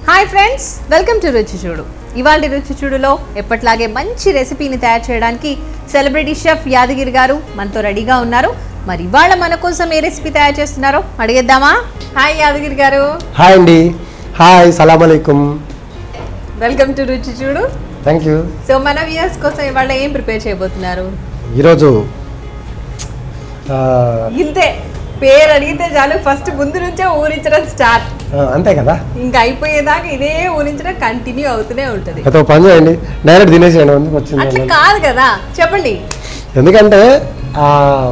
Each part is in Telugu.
Hi friends welcome to Ruchi చూడు ఇవాళ రుచి చూడులో ఎప్పట్లాగే మంచి రెసిపీని తయారు చేయడానికి సెలబ్రిటీ షెఫ్ యాదగిరి గారు మనతో రెడీగా ఉన్నారు మరి ఇవాళ మన కోసం ఏ రెసిపీ తయారు చేస్తున్నారో అడిగేద్దామా హాయ్ యాదగిరి గారు హాయ్ అండి హాయ్ సలాం అలైకుం వెల్కమ్ టు రుచి చూడు థ్యాంక్ యూ సో మన వ్యూయర్స్ కోసం ఇవాళ ఏం ప్రిపేర్ చేయబోతున్నారు ఈరోజు ఆ, ఇంతే పేరు అడిగితే చాలు ఫస్ట్ ముందు నుంచే ఊరించడం స్టార్ట్ ఆ, అంతే కదా ఇంకా అయిపోయేదాకా ఇదే ఊరించడం కంటిన్యూ అవుతూనే ఉంటుంది అయితే ఒక పని చేయండి డైరెక్ట్ తినేసేయండి ఎందుకు వచ్చింది అట్లా అన్నది. కాదు కదా చెప్పండి ఎందుకంటే ఆ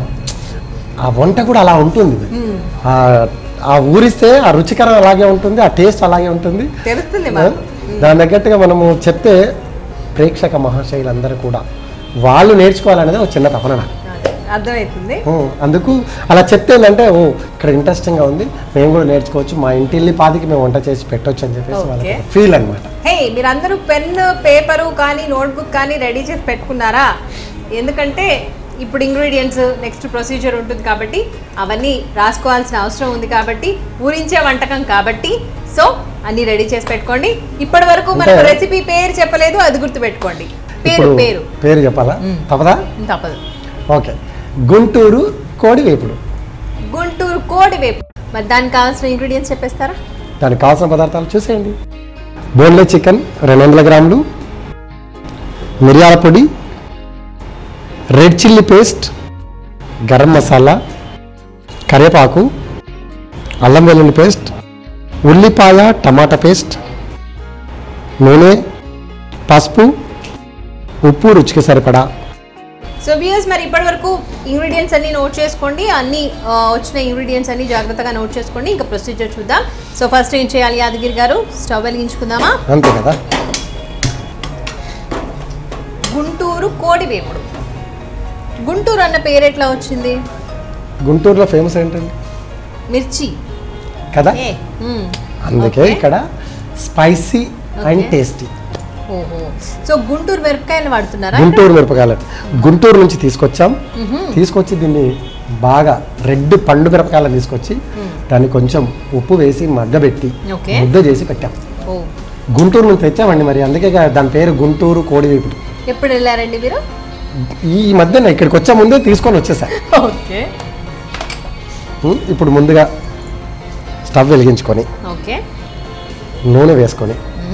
ఆ వంట కూడా అలా ఉంటుంది మ్మ్. ఆ ఆ ఊరిస్తే ఆ రుచికరం అలాగే ఉంటుంది ఆ టేస్ట్ అలాగే ఉంటుంది తెలుస్తుంది ఆ, మాకు దాని తగ్గట్టుగా మనము చెప్తే ప్రేక్షక మహాశైలందరూ కూడా వాళ్ళు నేర్చుకోవాలనేది ఒక చిన్న తపన నాకు అదే, అర్థమవుతుంది ఓ, అందుకు అలా చెప్తే ఏంటంటే ఓ ఇక్కడ ఇంట్రెస్టింగ్గా ఉంది మేము కూడా నేర్చుకోవచ్చు మా ఇంటిల్లి పాదికి మేము వంట చేసి పెట్టొచ్చు అని చెప్పేసి Okay. వాళ్ళకి ఫీల్ అనమాట హే మీరందరూ పెన్ పేపరు కానీ నోట్బుక్ కానీ రెడీ చేసి పెట్టుకున్నారా ఎందుకంటే ఇప్పుడు ఇంగ్రీడియంట్స్ నెక్స్ట్ ప్రొసీజర్ ఉంటుంది కాబట్టి అవన్నీ రాసుకోవాల్సిన అవసరం ఉంది కాబట్టి ఊరించే వంటకం కాబట్టి సో అన్ని రెడీ చేసి పెట్టుకోండి ఇప్పటి వరకు మనకు అంటే- రెసిపీ పేరు చెప్పలేదు అది గుర్తు పెట్టుకోండి పేరు ఇప్పుడు పేరు పేరు చెప్పాలా మ్మ్. తప్పదా తప్పదు ఓకే గుంటూరు కోడి వేపుడు గుంటూరు కోడి వేపు మరి దానికి కావాల్సిన ఇంగ్రీడియంట్స్ చెప్పేస్తారా దానికి కావాల్సిన పదార్థాలు చూసేయండి బోన్లెస్ చికెన్ రెండు వందల గ్రాములు మిరియాల పొడి red chilli paste garam masala కరివేపాకు అల్లం వెల్లుల్లి పేస్ట్ ఉల్లిపాయ టమాటా పేస్ట్ నూనె పసుపు ఉప్పు రుచికి సరిపడా సో వ్యూయర్స్ మరి ఇప్పటి వరకు ఇంగ్రీడియంట్స్ అన్ని నోట్ చేసుకోండి అన్ని ఆ, వచ్చిన ఇంగ్రీడియంట్స్ అన్ని జాగ్రత్తగా నోట్ చేసుకోండి ఇంకా ప్రొసీజర్ చూద్దాం సో ఫస్ట్ ఏం చేయాలి యాదగిరి గారు స్టవ్ వెలిగించుకుందామా అంతే కదా గుంటూరు కోడి వేపుడు గుంటూరు అన్న పేరు ఎట్లా వచ్చింది గుంటూరులో ఫేమస్ ఏంటండి మిర్చి కదా ఏ, మ్మ్. అందుకే Okay. ఇక్కడ స్పైసీ అండ్ Okay. టేస్టీ ఓహో సో గుంటూరు మిరపకాయలు వాడుతున్నారా గుంటూరు మిరపకాయలు గుంటూరు నుంచి తీసుకొచ్చాం తీసుకొచ్చి దీన్ని బాగా రెడ్ పండు మిరపకాయలు తీసుకొచ్చి దాన్ని కొంచెం ఉప్పు వేసి మగ్గబెట్టి Okay. ముద్ద చేసి పెట్టాం ఓ గుంటూరు నుంచి తెచ్చామండి మరి అందుకే గా- దాని పేరు గుంటూరు కోడి వేపుడు ఎప్పుడు వెళ్ళారండి మీరు ఈ మధ్యన ఇక్కడికి వచ్చే ముందే తీసుకొని వచ్చేసా ఓకే ఉం, ఇప్పుడు ముందుగా స్టవ్ వెలిగించుకొని ఓకే నూనె వేసుకొని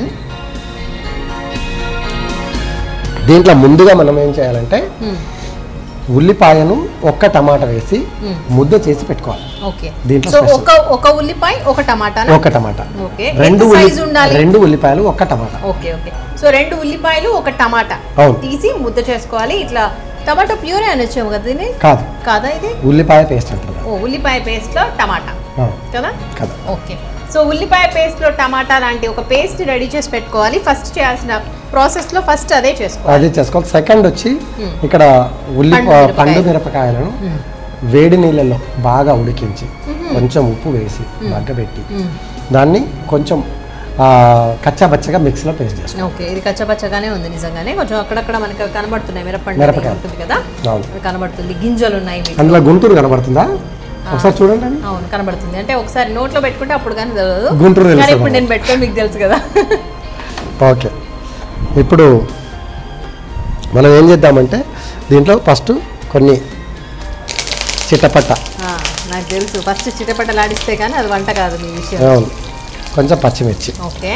దీంట్లో ముందుగా మనం ఏం చేయాలంటే ఉల్లిపాయను ఒక్క టమాటా వేసి మ్మ్. ముద్ద చేసి పెట్టుకోవాలి ఓకే దీంట్లో సో special. ఒక ఒక ఉల్లిపాయ ఒక టమాటా ఒక టమాటా ఓకే రెండు ఎంత ఉల్లి- సైజ్ ఉండాలి రెండు ఉల్లిపాయలు ఒక్క టమాటా ఓకే ఓకే సో రెండు ఉల్లిపాయలు ఒక టమాటా అవును. తీసి ముద్ద చేసుకోవాలి ఇట్లా టమాటో ప్యూరే అనొచ్చాము కదా దీన్ని కాదు కాదా ఇది ఉల్లిపాయ పేస్ట్ అంటారు ఓ ఉల్లిపాయ పేస్ట్ లో టమాటా ఆ, కదా కదా ఓకే సో ఉల్లిపాయ పేస్ట్ లో టమాటా లాంటి ఒక పేస్ట్ రెడీ చేసి పెట్టుకోవాలి ఫస్ట్ చేయాల్సిన ప్రాసెస్ లో ఫస్ట్ అదే చేసుకోవాలి అది చేసుకోవాలి సెకండ్ వచ్చి మ్మ్. ఇక్కడ ఉల్లి పండు మిరపకాయలు. పండు మిరపకాయలను వేడి నీళ్ళలో బాగా ఉడికించి కొంచెం ఉప్పు వేసి మగ్గబెట్టి దాన్ని కొంచెం ఆ, కచ్చాబచ్చగా మిక్సీలో పేస్ట్ చేసుకోవాలి ఓకే ఇది కచ్చపచ్చగానే ఉంది నిజంగానే కొంచెం అక్కడక్కడ మనకి కనబడుతున్నాయి మిరపండు మిరపకాయ. ఉంటుంది కదా అవును అది కనబడుతుంది గింజలు ఉన్నాయి వీటిలో. అందులో గుంటూరు కనబడుతుందా ఒకసారి చూడండి అండి. అవును కనబడుతుంది అంటే ఒకసారి నోట్లో పెట్టుకుంటే అప్పుడు కానీ తెలియదు గుంటూరు కానీ తెలుసు ఇప్పుడు నేను పెట్టుకొని మీకు తెలుసు కదా ఓకే ఇప్పుడు మనం ఏం చేద్దామంటే దీంట్లో ఫస్ట్ కొన్ని చిట్టపట్ట ఆ, నాకు తెలుసు ఫస్ట్ చిటపటలాడిస్తే కానీ అది వంట కాదు మీ విషయం అవును కొంచెం పచ్చిమిర్చి ఓకే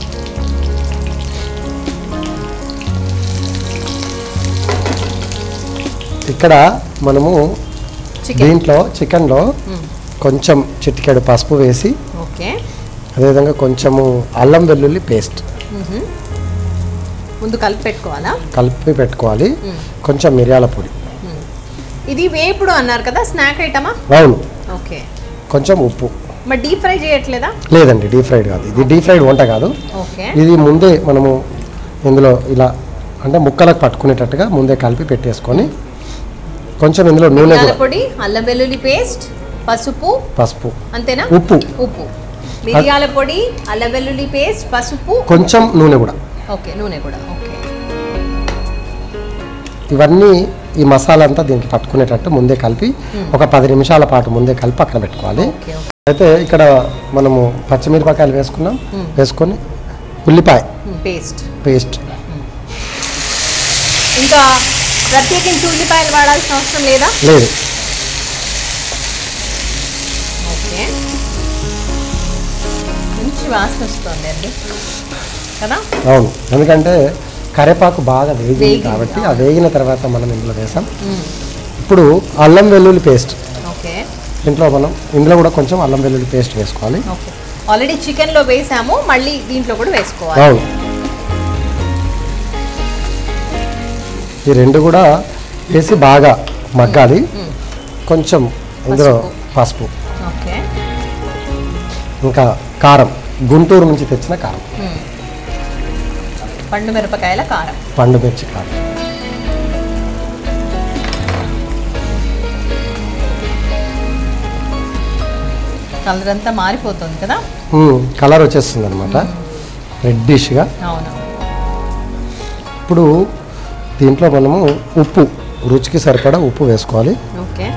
ఇక్కడ మనము చికెన్ దీంట్లో చికెన్లో కొంచెం చిటికెడు పసుపు వేసి ఓకే అదేవిధంగా కొంచెము అల్లం వెల్లుల్లి పేస్ట్ మ్మ్హ. ముందు కలిపి పెట్టుకోవాలా కలిపి పెట్టుకోవాలి మ్మ్. కొంచెం మిరియాల పొడి మ్మ్. ఇది వేపుడు అన్నారు కదా స్నాక్ ఐటమా అవును ఓకే కొంచెం ఉప్పు మరి డీప్ ఫ్రై చేయట్లేదా లేదండి డీప్ ఫ్రైడ్ కాదు ఇది డీప్ ఫ్రైడ్ వంట కాదు ఓకే ఇది ముందే మనము ఇందులో ఇలా అంటే ముక్కలకు పట్టుకునేటట్టుగా ముందే కలిపి పెట్టేసుకొని కొంచెం ఇందులో నూనె మిరియాల కూడా పొడి అల్లం వెల్లుల్లి పేస్ట్ పసుపు పసుపు అంతేనా ఉప్పు ఉప్పు మిరియాల పొడి అల్లం వెల్లుల్లి పేస్ట్ పసుపు కొంచెం నూనె కూడా ఓకే నూనె కూడా ఓకే ఇవన్నీ ఈ మసాలా అంతా దీనికి పట్టుకునేటట్టు ముందే కలిపి ఒక పది నిమిషాల పాటు ముందే కలిపి పక్కన పెట్టుకోవాలి ఓకే ఓకే అయితే ఇక్కడ మనము పచ్చిమిరపకాయలు వేసుకున్నాం వేసుకొని ఉల్లిపాయ పేస్ట్ పేస్ట్ ఇంకా ప్రత్యేకించి ఉల్లిపాయలు వాడాల్సిన అవసరం లేదా లేదు ఓకే మంచి వాసన వస్తుంది అండి కదా అవును ఎందుకంటే కరేపాకు బాగా వేగింది వేగింది, కాబట్టి ఆ వేగిన తర్వాత మనం ఇందులో వేసాం ఇప్పుడు అల్లం వెల్లుల్లి పేస్ట్ ఓకే ఇంట్లో మనం ఇందులో కూడా కొంచెం అల్లం వెల్లుల్లి పేస్ట్ వేసుకోవాలి ఓకే ఆల్రెడీ చికెన్లో వేసాము మళ్ళీ దీంట్లో కూడా వేసుకోవాలి అవును ఈ రెండు కూడా వేసి బాగా మగ్గాలి కొంచెం ఇందులో పసుపు ఓకే ఇంకా కారం గుంటూరు నుంచి తెచ్చిన కారం పండు మిరపకాయల కారం పండు మిర్చి కారం కలర్ అంతా మారిపోతుంది కదా కలర్ వచ్చేస్తుంది అనమాట రెడ్డిష్గా అవును ఇప్పుడు దీంట్లో మనము ఉప్పు రుచికి సరిపడా ఉప్పు వేసుకోవాలి ఓకే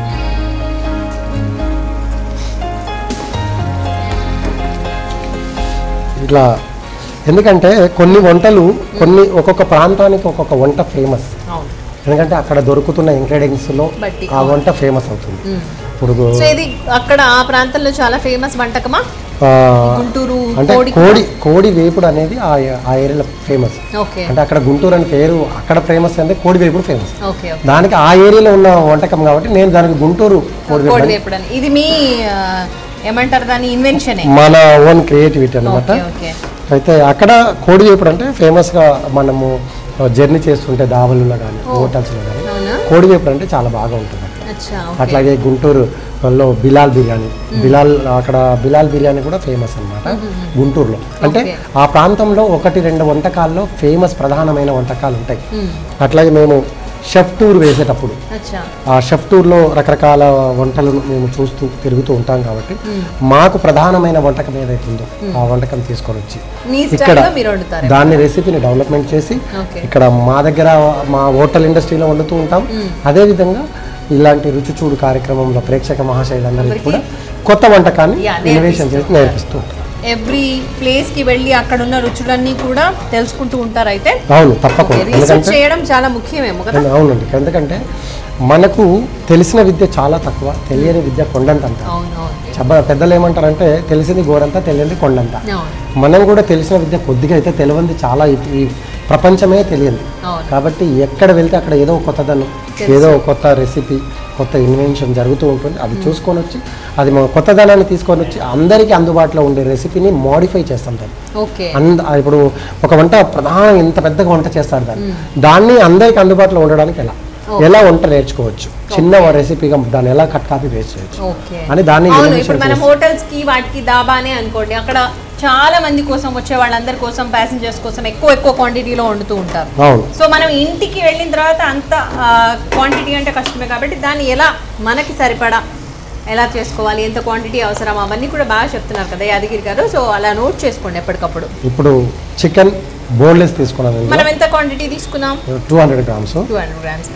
ఇట్లా ఎందుకంటే కొన్ని వంటలు కొన్ని ఒక్కొక్క ప్రాంతానికి ఒక్కొక్క వంట ఫేమస్ అవును ఎందుకంటే అక్కడ దొరుకుతున్న ఇంగ్రీడియంట్స్లో బట్టి, ఆ వంట ఫేమస్ అవుతుంది ఇప్పుడు సో ఇది అక్కడ ఆ ప్రాంతంలో చాలా ఫేమస్ వంటకమా ఆ, గుంటూరు అంటే కోడి కోడి కోడి వేపుడు అనేది ఆ ఆ ఏరియాలో ఫేమస్ ఓకే అంటే అక్కడ గుంటూరు అని పేరు అక్కడ ఫేమస్ అంటే కోడి వేపుడు ఫేమస్ ఓకే ఓకే దానికి ఆ ఏరియాలో ఉన్న వంటకం కాబట్టి నేను దానికి గుంటూరు కోడి వేపుడు కోడి అని వేపుడు అని ఇది మీ ఆ, ఏమంటారు దాని ఇన్వెన్షనే మన ఓన్ క్రియేటివిటీ అనమాట ఓకే ఓకే అయితే అక్కడ కోడి వేపుడు అంటే ఫేమస్గా మనము జర్నీ చేస్తుంటే దావలలో కానీ హోటల్స్లో కానీ అవునా కోడి వేపుడు అంటే చాలా బాగా ఉంటుంది అక్కడ. అచ్చా ఓకే అట్లాగే గుంటూరు లో బిలాల్ బిర్యానీ బిలాల్ అక్కడ బిలాల్ బిర్యానీ కూడా ఫేమస్ అన్నమాట గుంటూరులో అంటే Okay. ఆ ప్రాంతంలో ఒకటి రెండు వంటకాల్లో ఫేమస్ ప్రధానమైన వంటకాలు ఉంటాయి మ్మ్. అట్లాగే మేము షెఫ్ టూర్ వేసేటప్పుడు అచ్చా ఆ షెఫ్ టూర్లో రకరకాల వంటలను మేము చూస్తూ తిరుగుతూ ఉంటాం కాబట్టి మాకు ప్రధానమైన వంటకం ఏదైతుందో ఆ వంటకం తీసుకొని వచ్చి మీ ఇక్కడ స్టైల్లో మీరు వండుతారు దాన్ని రెసిపీని డెవలప్మెంట్ చేసి ఓకే ఇక్కడ మా దగ్గర మా హోటల్ ఇండస్ట్రీలో వండుతూ ఉంటాం అదేవిధంగా ఇలాంటి రుచి చూడు కార్యక్రమంలో ప్రేక్షక మహాశైలందరికీ కూడా కొత్త వంటకాన్ని Yeah, ఇన్నోవేషన్ చేసి నేర్పిస్తూ ఉంటాం ఎవ్రీ ప్లేస్ కి వెళ్ళి అక్కడ ఉన్న రుచులన్నీ కూడా తెలుసుకుంటూ ఉంటారు అయితే అవును తప్పకుండా రీసెర్చ్ ఎందుకంటే చేయడం చాలా ముఖ్యమేమో కదా అవునండి ఎందుకంటే మనకు తెలిసిన విద్య చాలా తక్కువ తెలియని విద్య కొండంత అంత అవును అవును చెప్ప పెద్దలు ఏమంటారంటే తెలిసింది గోరంత తెలియంది కొండంత అవును మనం కూడా తెలిసిన విద్య కొద్దిగా అయితే తెలియంది చాలా ఈ- ఈ ప్రపంచమే తెలియదు అవును కాబట్టి ఎక్కడ వెళ్తే అక్కడ ఏదో ఒక కొత్తదనం ఏదో ఒక కొత్త రెసిపీ కొత్త ఇన్వెన్షన్ జరుగుతూ ఉంటుంది అది చూసుకొని వచ్చి అది మన కొత్తదనాన్ని తీసుకొని వచ్చి అందరికీ అందుబాటులో ఉండే రెసిపీని మోడిఫై చేస్తాం దాన్ని ఓకే అంద ఇప్పుడు ఒక వంట ప్రధాన ఇంత పెద్దగా వంట చేస్తారు దాన్ని దాన్ని అందరికి అందుబాటులో ఉండడానికి ఎలా ఎలా వంట నేర్చుకోవచ్చు చిన్న రెసిపీగా దాన్ని ఎలా కట్ కాపీ వేస్ట్ చేయొచ్చు ఓకే అని దాన్ని అవును innovation ఇప్పుడు మనం చేసి- హోటల్స్ కి వాటికి దాబానే అనుకోండి అక్కడ చాలా మంది కోసం వచ్చే వాళ్ళందరి కోసం ప్యాసింజర్స్ కోసం ఎక్కువ ఎక్కువ క్వాంటిటీలో వండుతూ ఉంటారు అవును సో మనం ఇంటికి వెళ్ళిన తర్వాత అంత క్వాంటిటీ అంటే కష్టమే కాబట్టి దాన్ని ఎలా మనకి సరిపడా ఎలా చేసుకోవాలి ఎంత క్వాంటిటీ అవసరం అవన్నీ కూడా బాగా చెప్తున్నారు కదా యాదగిరి గారు సో అలా నోట్ చేసుకోండి ఎప్పటికప్పుడు ఇప్పుడు చికెన్ బోన్లెస్ తీసుకున్నాను మనం ఎంత క్వాంటిటీ తీసుకున్నాం two hundred grams two hundred grams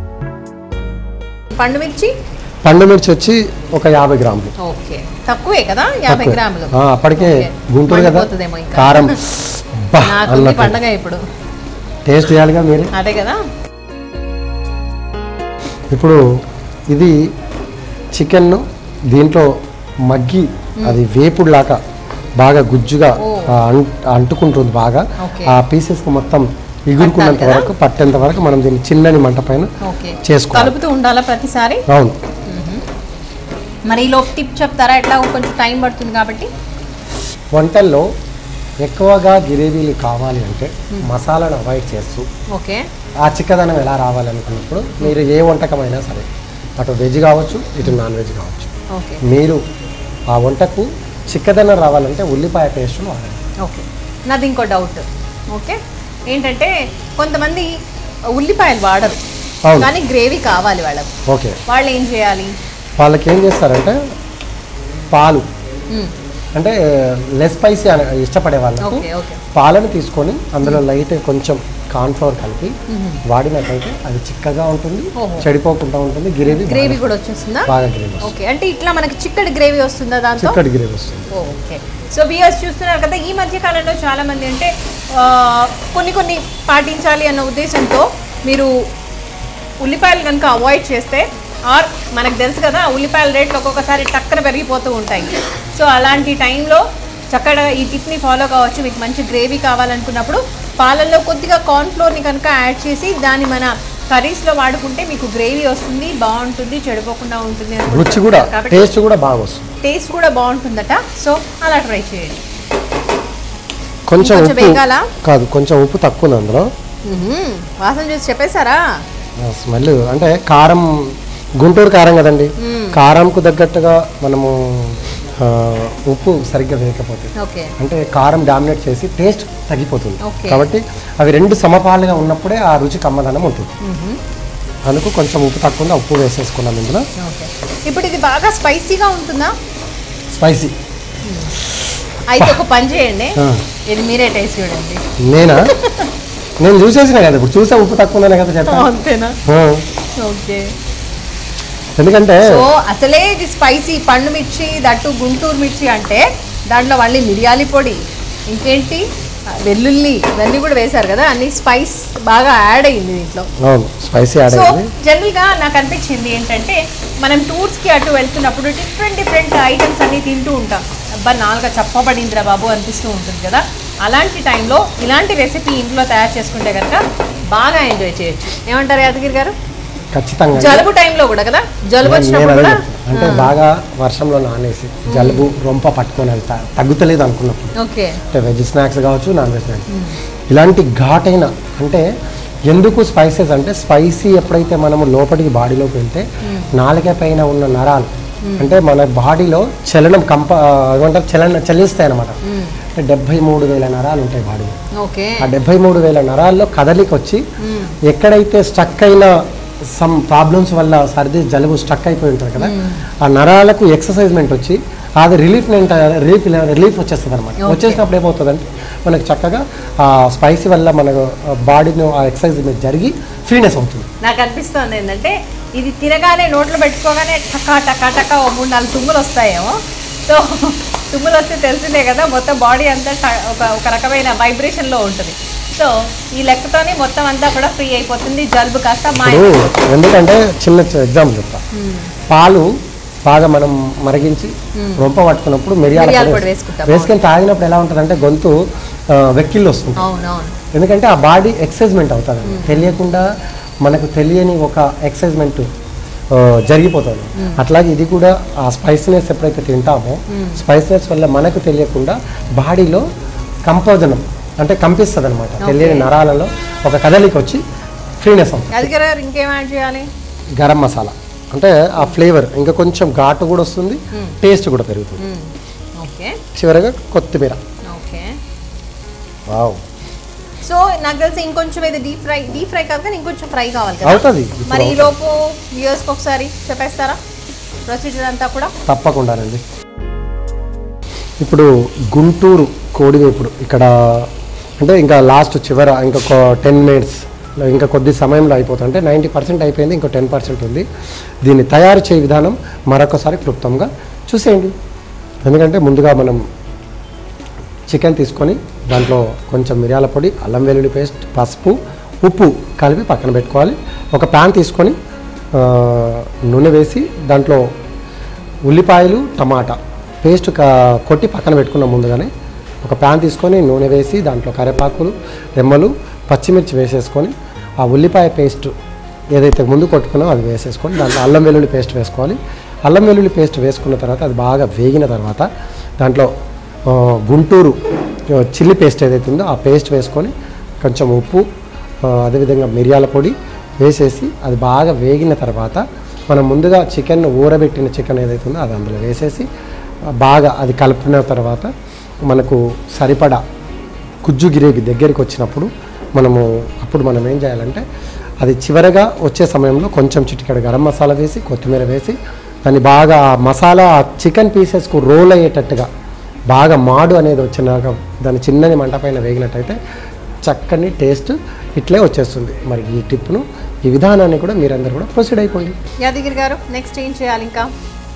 పండు మిర్చి పండు మిర్చి వచ్చి ఒక యాభై గ్రాములు ఓకే తక్కువే కదా యాభై తక్కువే. గ్రాములు ఆ, అప్పటికే ఓకే. గుంటూరు కదా మండిపోతుందేమో ఇంకా. కారం బా నాకుంది అన్నట్టు పండగ ఇప్పుడు టేస్ట్ చేయాలిగా మీరు అదే కదా ఇప్పుడు ఇది చికెన్ దీంట్లో మగ్గి అది వేపుడులాగా బాగా గుజ్జుగా ఓ. ఆ, అం- అంటుకుంటుంది బాగా ఓకే. ఆ పీసెస్ మొత్తం ఇగురుకున్నంత పట్టాలి కదా? వరకు పట్టేంత వరకు మనం దీన్ని చిన్నని మంట పైన ఓకే చేసుకోవాలి కలుపుతూ ఉండాలా ప్రతిసారి అవును మరి ఈ లోపు టిప్ చెప్తారా ఎట్లా కొంచెం టైం పడుతుంది కాబట్టి వంటల్లో ఎక్కువగా గ్రేవీలు కావాలి అంటే మసాలాను అవాయిడ్ చేస్తూ ఓకే ఆ చిక్కదనం ఎలా రావాలనుకున్నప్పుడు మీరు ఏ వంటకమైనా సరే అటు వెజ్ కావచ్చు ఇటు నాన్ వెజ్ కావచ్చు ఓకే మీరు ఆ వంటకు చిక్కదనం రావాలంటే ఉల్లిపాయ పేస్ట్ వాడండి ఓకే నాది ఇంకో డౌట్ ఓకే ఏంటంటే కొంతమంది ఉల్లిపాయలు వాడరు అవును కానీ గ్రేవీ కావాలి వాళ్ళకు ఓకే వాళ్ళు ఏం చేయాలి వాళ్ళకి ఏం చేస్తారంటే పాలు మ్మ్. అంటే లెస్ స్పైసీ అని ఇష్టపడే వాళ్ళకు ఓకే ఓకే పాలను తీసుకొని అందులో లైట్ కొంచెం కార్న్ఫ్లవర్ కలిపి వాడినట్లయితే అది చిక్కగా ఉంటుంది ఓహో. చెడిపోకుండా ఉంటుంది గ్రేవీ గ్రేవీ బాగా- కూడా వచ్చేస్తుందా బాగా గ్రేవీ వస్తుంది ఓకే అంటే ఇట్లా మనకి చిక్కటి గ్రేవీ వస్తుందా దాంతో చిక్కటి గ్రేవీ వస్తుంది ఓ, ఓకే సో బియర్స్ చూస్తున్నారు కదా ఈ మధ్య కాలంలో చాలా మంది అంటే ఆ, కొన్ని కొన్ని పాటించాలి అన్న ఉద్దేశంతో మీరు ఉల్లిపాయలు కనుక అవాయిడ్ చేస్తే ఆర్ మనకు తెలుసు కదా ఉల్లిపాయల రేట్లు ఒక్కొక్కసారి టక్కన పెరిగిపోతూ ఉంటాయి సో అలాంటి టైంలో చక్కగా ఈ టిప్ని ఫాలో కావచ్చు మీకు మంచి గ్రేవీ కావాలనుకున్నప్పుడు పాలల్లో కొద్దిగా కార్న్ఫ్లోర్ని కనుక యాడ్ చేసి దాన్ని మన కర్రీస్లో వాడుకుంటే మీకు గ్రేవీ వస్తుంది బాగుంటుంది చెడిపోకుండా ఉంటుంది అనుకుంటున్నారు. రుచి కూడా కాబట్టి టేస్ట్ కూడా బాగా వస్తుంది టేస్ట్ కూడా బాగుంటుందట సో అలా ట్రై చేయండి కొంచెం కొంచెం ఉప్పు వేగాలా? కాదు కొంచెం ఉప్పు తక్కువ ఉంది అందులో మ్మ్. వాసన చూసి చెప్పేశారా స్మెల్ అంటే కారం గుంటూరు కారం కదండి కారంకు తగ్గట్టుగా మనము ఆ, ఉప్పు సరిగ్గా వేయకపోతే ఓకే అంటే కారం డామినేట్ చేసి టేస్ట్ తగ్గిపోతుంది Okay. కాబట్టి అవి రెండు సమపాలుగా ఉన్నప్పుడే ఆ రుచి కమ్మదనం ఉంటుంది మ్మ్. అందుకు కొంచెం ఉప్పు తక్కువ ఉంది, ఉప్పు వేసేసుకున్నాం ఇందులో ఓకే ఇప్పుడు ఇది బాగా స్పైసీగా ఉంటుందా స్పైసీ అయితే ఒక పని చేయండి ఆ. ఇది మీరే టేస్ట్ చూడండి నేనా నేను చూసేసిన కదా ఇప్పుడు చూసే ఉప్పు తక్కువ ఉందనే కదా చెప్పాను అంతేనా ఆ. ఓకే ఎందుకంటే సో అసలే ఇది స్పైసీ పండు మిర్చి దట్టు గుంటూరు మిర్చి అంటే దాంట్లో మళ్ళీ మిరియాలి పొడి ఇంకేంటి వెల్లుల్లి ఇవన్నీ కూడా వేశారు కదా అన్ని స్పైస్ బాగా యాడ్ అయ్యింది దీంట్లో అవును స్పైసీ యాడ్ సో అయింది జనరల్గా నాకు అనిపించింది ఏంటంటే మనం టూర్స్కి అటు వెళ్తున్నప్పుడు డిఫరెంట్ డిఫరెంట్ ఐటమ్స్ అన్ని తింటూ ఉంటాం అబ్బా నాలుగ చప్పబడిందిరా బాబు అనిపిస్తూ ఉంటుంది కదా అలాంటి టైంలో ఇలాంటి రెసిపీ ఇంట్లో తయారు చేసుకుంటే కనుక బాగా ఎంజాయ్ చేయొచ్చు ఏమంటారు యాదగిరి గారు ఖచ్చితంగా జలుబు టైంలో కూడా కదా జలుబు నేను వచ్చినప్పుడు అదే కూడా చెప్తున్నా. అంటే బాగా వర్షంలో నానేసి జలుబు రొంప పట్టుకొని వెళ్తా తగ్గుతలేదు అనుకున్నప్పుడు ఓకే అంటే వెజ్ స్నాక్స్ కావచ్చు నాన్ వెజ్ స్నాక్స్ ఇలాంటి ఘాటైన అంటే ఎందుకు స్పైసెస్ అంటే స్పైసీ ఎప్పుడైతే మనము లోపలికి బాడీలోకి వెళ్తే నాలుక పైన ఉన్న నరాలు అంటే మన బాడీలో చలనం కంప ఏమంటారు చలన చలిస్తాయి అనమాట అంటే డెబ్బై మూడు వేల నరాలు ఉంటాయి బాడీలో ఓకే ఆ డెబ్బై మూడు వేల నరాల్లో కదలికి వచ్చి ఎక్కడైతే స్టక్ అయిన సమ్ ప్రాబ్లమ్స్ వల్ల సర్ది జలుబు స్టక్ అయిపోయి ఉంటుంది కదా ఆ నరాలకు ఎక్సర్సైజ్మెంట్ వచ్చి అది రిలీఫ్ రిలీఫ్ రిలీఫ్ వచ్చేస్తుంది అనమాట Okay. వచ్చేసినప్పుడు ఏమవుతుందంటే మనకు చక్కగా ఆ స్పైసీ వల్ల మనకు బాడీని ఆ ఎక్సర్సైజ్ జరిగి ఫ్రీనెస్ అవుతుంది నాకు అనిపిస్తుంది ఏంటంటే ఇది తినగానే నోట్లో పెట్టుకోగానే టకా టకా టకా ఓ మూడు నాలుగు తుమ్ములు వస్తాయేమో సో తుమ్ములు వస్తే తెలిసిందే కదా మొత్తం బాడీ అంతా ట- ఒక ఒక రకమైన వైబ్రేషన్లో ఉంటుంది సో ఈ లెక్కతోనే మొత్తం అంతా కూడా ఫ్రీ అయిపోతుంది జలుబు కాస్త ఇప్పుడు మాయ ఎందుకంటే చిన్న ఎగ్జాంపుల్ చెప్తా పాలు బాగా మనం మరిగించి రొంప పట్టుకున్నప్పుడు మిరియాల మిరియాల పొడి పొడి వేసుకుంటాం, వేసుకొని తాగినప్పుడు ఎలా ఉంటుందంటే గొంతు ఆ, వెక్కిళ్ళు వస్తుంది అవునవును ఎందుకంటే ఆ బాడీ ఎక్సైజ్మెంట్ అవుతుంది తెలియకుండా మనకు తెలియని ఒక ఎక్సైజ్మెంట్ జరిగిపోతుంది అట్లాగే ఇది కూడా ఆ స్పైసీనెస్ ఎప్పుడైతే తింటామో స్పైసీనెస్ వల్ల మనకు తెలియకుండా బాడీలో కంపోజనం అంటే కంపిస్తుంది అనమాట తెలియని నరాలలో ఒక కదలికి వచ్చి ఫ్రీనెస్ అవుతుంది అది కదా ఇంకేం యాడ్ చేయాలి గరం మసాలా అంటే ఆ ఫ్లేవర్ ఇంకా కొంచెం ఘాటు కూడా వస్తుంది టేస్ట్ కూడా పెరుగుతుంది ఓకే చివరగా కొత్తిమీర ఓకే వావ్ సో నాకు తెలిసి ఇంకొంచెం ఇది డీప్ ఫ్రై డీప్ ఫ్రై కాదు కానీ ఇంకొంచెం ఫ్రై కావాలి కదా అవుతుంది మరి ఈ లోపు వ్యూయర్స్కి ఒకసారి చెప్పేస్తారా ప్రొసీజర్ అంతా కూడా తప్పకుండానండి ఇప్పుడు గుంటూరు కోడివేపుడు ఇక్కడ అంటే ఇంకా లాస్ట్ చివర ఇంకొక టెన్ మినిట్స్ ఇంకా కొద్ది సమయంలో అయిపోతుంది అంటే నైంటీ పర్సెంట్ అయిపోయింది ఇంకో టెన్ పర్సెంట్ ఉంది దీన్ని తయారు చేయ విధానం మరొకసారి క్లుప్తంగా చూసేయండి ఎందుకంటే ముందుగా మనం చికెన్ తీసుకొని దాంట్లో కొంచెం మిరియాల పొడి అల్లం వెల్లుల్లి పేస్ట్ పసుపు ఉప్పు కలిపి పక్కన పెట్టుకోవాలి ఒక ప్యాన్ తీసుకొని ఆ, నూనె వేసి దాంట్లో ఉల్లిపాయలు టమాటా పేస్ట్ క- కొట్టి పక్కన పెట్టుకున్నాం ముందుగానే ఒక ప్యాన్ తీసుకొని నూనె వేసి దాంట్లో కరివేపాకులు రెమ్మలు పచ్చిమిర్చి వేసేసుకొని ఆ ఉల్లిపాయ పేస్ట్ ఏదైతే ముందు కొట్టుకున్నామో అది వేసేసుకొని దాంట్లో అల్లం వెల్లుల్లి పేస్ట్ వేసుకోవాలి అల్లం వెల్లుల్లి పేస్ట్ వేసుకున్న తర్వాత అది బాగా వేగిన తర్వాత దాంట్లో ఆ, గుంటూరు ఆ, చిల్లీ పేస్ట్ ఏదైతే ఉందో ఆ పేస్ట్ వేసుకొని కొంచెం ఉప్పు ఆ, అదేవిధంగా మిరియాల పొడి వేసేసి అది బాగా వేగిన తర్వాత మనం ముందుగా చికెన్ ఊరబెట్టిన చికెన్ ఏదైతే ఉందో అది అందులో వేసేసి ఆ, బాగా అది కలిపిన తర్వాత మనకు సరిపడా గుజ్జు గిరేవి దగ్గరికి వచ్చినప్పుడు మనము అప్పుడు మనం ఏం చేయాలంటే అది చివరగా వచ్చే సమయంలో కొంచెం చిటికెడు గరం మసాలా వేసి కొత్తిమీర వేసి దాన్ని బాగా ఆ మసాలా ఆ చికెన్ పీసెస్కు రోల్ అయ్యేటట్టుగా బాగా మాడు అనేది వచ్చినాక దాని చిన్నని మంట పైన వేగినట్టయితే చక్కని టేస్ట్ ఇట్లే వచ్చేస్తుంది మరి ఈ టిప్ను ఈ విధానాన్ని కూడా మీరందరూ కూడా ప్రొసీడ్ అయిపోండి యాదగిరి గారు నెక్స్ట్ ఏం చేయాలి ఇంకా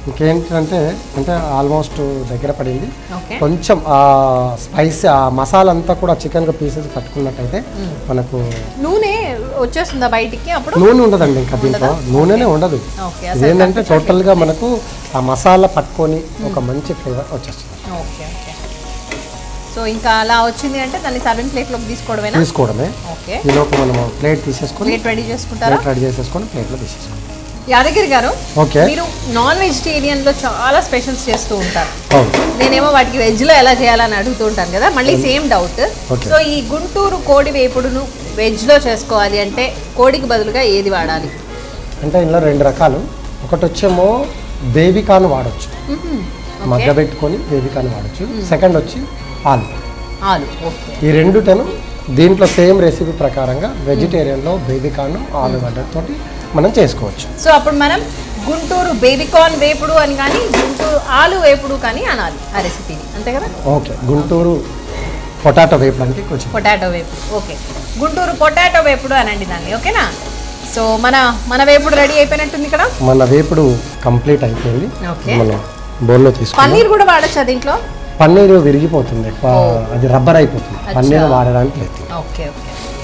ఇంకేంటంటే అంటే ఆల్మోస్ట్ దగ్గర పడింది ఓకే కొంచెం ఆ స్పైస్ ఆ మసాలా అంతా కూడా చికెన్ పీసెస్ పట్టుకున్నట్టయితే మనకు నూనె వచ్చేస్తుందా బయటికి అప్పుడు నూనె ఉండదండి ఇంకా దీంట్లో నూనెనే ఉండదు ఓకే ఇదేంటంటే టోటల్గా మనకు ఆ మసాలా పట్టుకొని ఒక మంచి ఫ్లేవర్ వచ్చేస్తుంది ఓకే ఓకే సో ఇంకా అలా వచ్చింది అంటే దాన్ని సర్వింగ్ ప్లేట్లోకి తీసుకోవడమేనా తీసుకోవడమే ఓకే ఈలోపు మనము ప్లేట్ తీసేసుకొని ప్లేట్ రెడీ చేసుకుంటారా ప్లేట్ రెడీ చేసేసుకొని ప్లేట్లో తీసేసుకోండి యాదగిరి గారు ఓకే మీరు నాన్ వెజిటేరియన్ లో చాలా స్పెషల్స్ చేస్తూ ఉంటారు అవును నేనేమో వాటికి వెజ్ లో ఎలా చేయాలని అడుగుతూ ఉంటాను కదా మళ్ళీ సేమ్ డౌట్ Okay. సో ఈ గుంటూరు కోడి వేపుడును వెజ్ లో చేసుకోవాలి అంటే కోడికి బదులుగా ఏది వాడాలి అంటే ఇందులో రెండు రకాలు ఒకటి వచ్చేమో బేబికాన్ వాడచ్చు మగ్గబెట్టుకొని బేబికాన్ వాడచ్చు సెకండ్ వచ్చి ఆలు ఆలు ఓకే ఈ రెండుటను దీంట్లో సేమ్ రెసిపీ ప్రకారంగా వెజిటేరియన్లో బేబికాన్ ఆలు తోటి మనం చేసుకోవచ్చు సో అప్పుడు మనం గుంటూరు బేబీకార్న్ వేపుడు అని కానీ గుంటూరు ఆలు వేపుడు కానీ అనాలి ఆ రెసిపీని అంతే కదా ఓకే గుంటూరు పొటాటో వేపడానికి కొంచెం పొటాటో వేపుడు ఓకే గుంటూరు పొటాటో వేపుడు అనండి దాన్ని ఓకేనా సో మన మన వేపుడు రెడీ అయిపోయినట్టుంది ఇక్కడ మన వేపుడు కంప్లీట్ అయిపోయింది ఓకే మనం బౌల్లో తీసుకున్నాం పన్నీర్ కూడా వాడచ్చా దీంట్లో పన్నీర్ విరిగిపోతుంది ఎక్కువ అది రబ్బర్ అయిపోతుంది పన్నీర్ వాడడానికి లేదు okay okay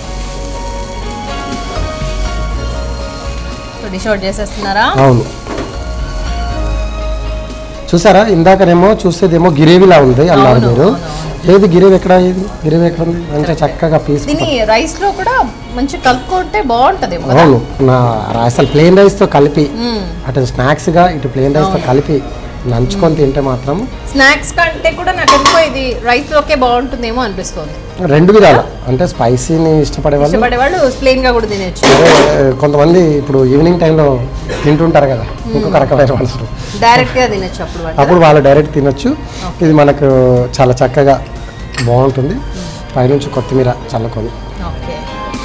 so dish out చేసేస్తున్నారా అవును చూసారా ఇందాకనేమో చూసేదేమో గిరేవిలా ఉంది అన్నారు అవును, మీరు అవును, ఏది గిరేవి ఎక్కడ ఏది గిరేవి ఎక్కడ ఉంది మంచిగా చక్కగా పీస్ దీన్ని రైస్ లో కూడా మంచి కలుపుకుంటే బాగుంటది అవును నా అసలు ప్లేన్ రైస్తో కలిపి అటు స్నాక్స్గా ఇటు ప్లేన్ రైస్తో కలిపి నంచుకొని తింటే మాత్రం స్నాక్స్ కంటే కూడా నాకు ఎందుకో ఇది రైస్ లోకే బాగుంటుందేమో అనిపిస్తుంది రెండు విధాలు అంటే స్పైసీని ఇష్టపడే వాళ్ళు ఇష్టపడే వాళ్ళు ప్లెయిన్ గా కూడా తినచ్చు అదే, కొంతమంది ఇప్పుడు ఈవినింగ్ టైంలో తింటుంటారు కదా ఇంకొక రకమైన మనుషులు డైరెక్ట్ గా తినచ్చు అప్పుడు వాళ్ళు అప్పుడు వాళ్ళు డైరెక్ట్ తినొచ్చు ఇది మనకు చాలా చక్కగా బాగుంటుంది పైనుంచి కొత్తిమీర చల్లుకొని ఓకే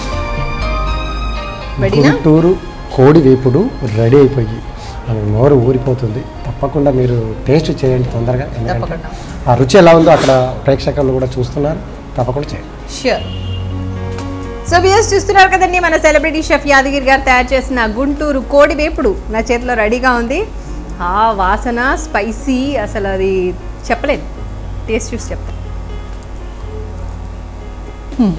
రెడీనా గుంటూరు కోడి వేపుడు రెడీ అయిపోయి అది నోరు ఊరిపోతుంది తప్పకుండా మీరు టేస్ట్ చేయండి తొందరగా ఎందుకంటే తప్పకుండా ఆ రుచి ఎలా ఉందో అక్కడ ప్రేక్షకులు కూడా చూస్తున్నారు తప్పకుండా చేయండి షూర్ సో వ్యూస్ చూస్తున్నారు కదండి మన సెలబ్రిటీ షెఫ్ యాదగిరి గారు తయారు చేసిన గుంటూరు కోడి వేపుడు నా చేతిలో రెడీగా ఉంది ఆ వాసన స్పైసీ అసలు అది చెప్పలేదు టేస్ట్ చూసి చెప్తా Hmm.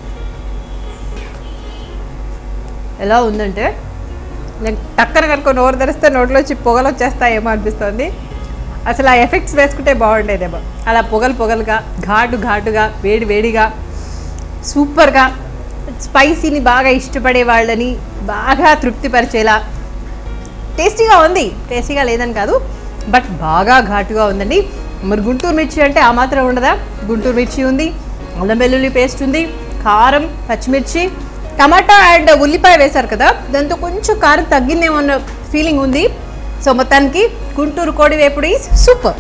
ఎలా ఉందంటే నేను టక్కన కనుక నోరు తెరిస్తే నోట్లో వచ్చి పొగలు వచ్చేస్తాయేమో అనిపిస్తుంది అసలు ఆ ఎఫెక్ట్స్ వేసుకుంటే బాగుండేదేమో అలా పొగలు పొగలుగా ఘాటు ఘాటుగా వేడి వేడిగా సూపర్గా స్పైసీని బాగా ఇష్టపడే వాళ్ళని బాగా తృప్తిపరిచేలా టేస్టీగా ఉంది టేస్టీగా లేదని కాదు బట్ బాగా ఘాటుగా ఉందండి మరి గుంటూరు మిర్చి అంటే ఆ మాత్రం ఉండదా గుంటూరు మిర్చి ఉంది అల్లం వెల్లుల్లి పేస్ట్ ఉంది కారం పచ్చిమిర్చి టమాటా అండ్ ఉల్లిపాయ వేశారు కదా దాంతో కొంచెం కారం తగ్గిందేమో అన్న ఫీలింగ్ ఉంది సో మొత్తానికి గుంటూరు కోడి వేపుడు ఈజ్ సూపర్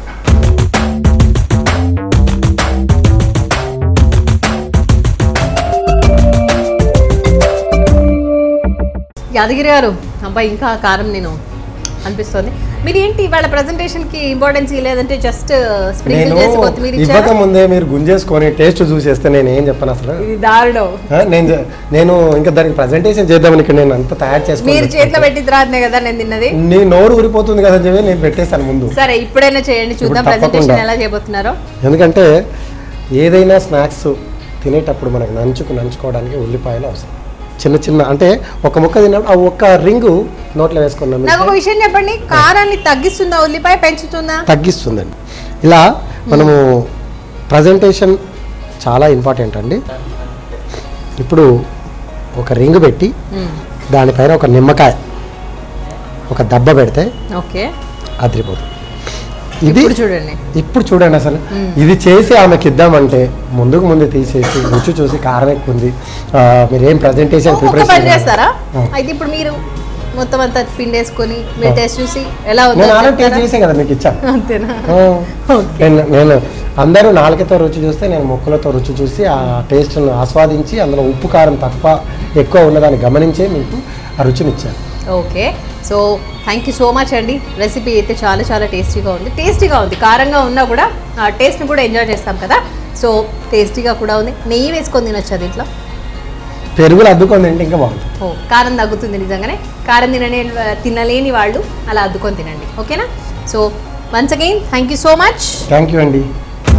యాదగిరి గారు అబ్బాయి ఇంకా కారం నేను అనిపిస్తుంది మీరు ఏంటి వాళ్ళ ప్రెజెంటేషన్ కి ఇంపార్టెన్స్ లేదంటే జస్ట్ స్ప్రింకిల్ నేను చేసి కొత్తిమీర ఇవ్వక ఇచ్చారు ముందే మీరు గుంజేసుకొని టేస్ట్ చూసేస్తే నేను ఏం చెప్పను అసలు ఇది దారుణం ఆ, నేను చె- నేను ఇంకా దానికి ప్రజెంటేషన్ చేద్దామని ఇక్కడ నేను అంత తయారు మీరు చేసుకుని చేతిలో పెట్టి రాదనే కదా నేను తిన్నది నీ నోరు ఊరిపోతుంది కదా అని చెప్పి నేను పెట్టేశాను ముందు సరే ఇప్పుడైనా చేయండి చూద్దాం ఇప్పుడు ప్రెజెంటేషన్ తప్పకుండా. ఎలా చేయబోతున్నారో ఎందుకంటే ఏదైనా స్నాక్స్ తినేటప్పుడు మనకు నంచుకు నంచుకోవడానికి ఉల్లిపాయలు అవసరం చిన్న చిన్న అంటే ఒక ముక్క తిన్నప్పుడు ఆ ఒక్క రింగు నోట్లో వేసుకున్నాం నాకు ఒక విషయం చెప్పండి కారాన్ని తగ్గిస్తుందా ఉల్లిపాయ పెంచుతుందా తగ్గిస్తుందండి ఇలా మనము ప్రజెంటేషన్ చాలా ఇంపార్టెంట్ అండి ఇప్పుడు ఒక రింగ్ పెట్టి దానిపైన ఒక నిమ్మకాయ ఒక దెబ్బ పెడితే ఓకే అదిరిపోతుంది ఇది ఇప్పుడు చూడండి ఇప్పుడు చూడండి అసలు ఇది చేసి ఆమెకి ఇద్దామంటే ముందుకు ముందు తీసేసి రుచి చూసి కారం ఎక్కువ ఉంది ఆ, మీరు ఏం ప్రజెంటేషన్ ఒక పని ప్రిపరేషన్ చేస్తారా ఆ. అయితే ఇప్పుడు మీరు మొత్తం అంతా పిండేసుకొని మీరు టేస్ట్ చూసి ఎలా ఉందో నేను ఆల్రెడీ చెప్తారా? టేస్ట్ చేసాను కదా మీకు ఇచ్చాను అంతేనా ఆ, నేను నేను అందరూ నాలుకతో రుచి చూస్తే నేను ముక్కలతో రుచి చూసి ఆ టేస్ట్ను ఆస్వాదించి అందులో ఉప్పు కారం తక్కువ ఎక్కువ ఉన్నదాన్ని గమనించే మీకు ఆ రుచిని ఇచ్చాను okay so thank you so much అండి రెసిపీ అయితే చాలా చాలా టేస్టీగా ఉంది టేస్టీగా ఉంది కారంగా ఉన్నా కూడా ఆ టేస్ట్ని కూడా ఎంజాయ్ చేస్తాం కదా సో టేస్టీగా కూడా ఉంది నెయ్యి వేసుకొని తినొచ్చు దీంట్లో పెరుగులు అద్దుకొని తింటే ఇంకా బాగుంటుంది ఓ కారం తగ్గుతుంది నిజంగానే కారం తిననే తినలేని వాళ్ళు అలా అద్దుకొని తినండి ఓకేనా so once again thank you so much thank you అండి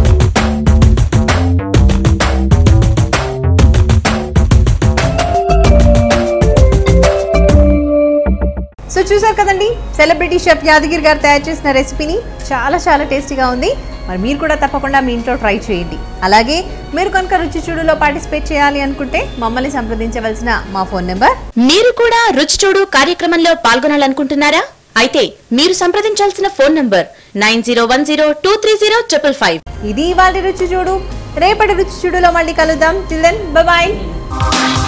సో చూసారు కదండి సెలబ్రిటీ షెఫ్ యాదగిరి గారు తయారు చేసిన రెసిపీని చాలా చాలా టేస్టీగా ఉంది మరి మీరు కూడా తప్పకుండా మీ ఇంట్లో ట్రై చేయండి అలాగే మీరు కనుక రుచి చూడులో పార్టిసిపేట్ చేయాలి అనుకుంటే మమ్మల్ని సంప్రదించవలసిన మా ఫోన్ నెంబర్ మీరు కూడా రుచి చూడు కార్యక్రమంలో పాల్గొనాలనుకుంటున్నారా అయితే మీరు సంప్రదించాల్సిన phone number nine zero one zero two three zero triple five ఇది ఇవాళ రుచి చూడు రేపటి రుచి చూడులో మళ్ళీ కలుద్దాం టిల్ దెన్ బాయ్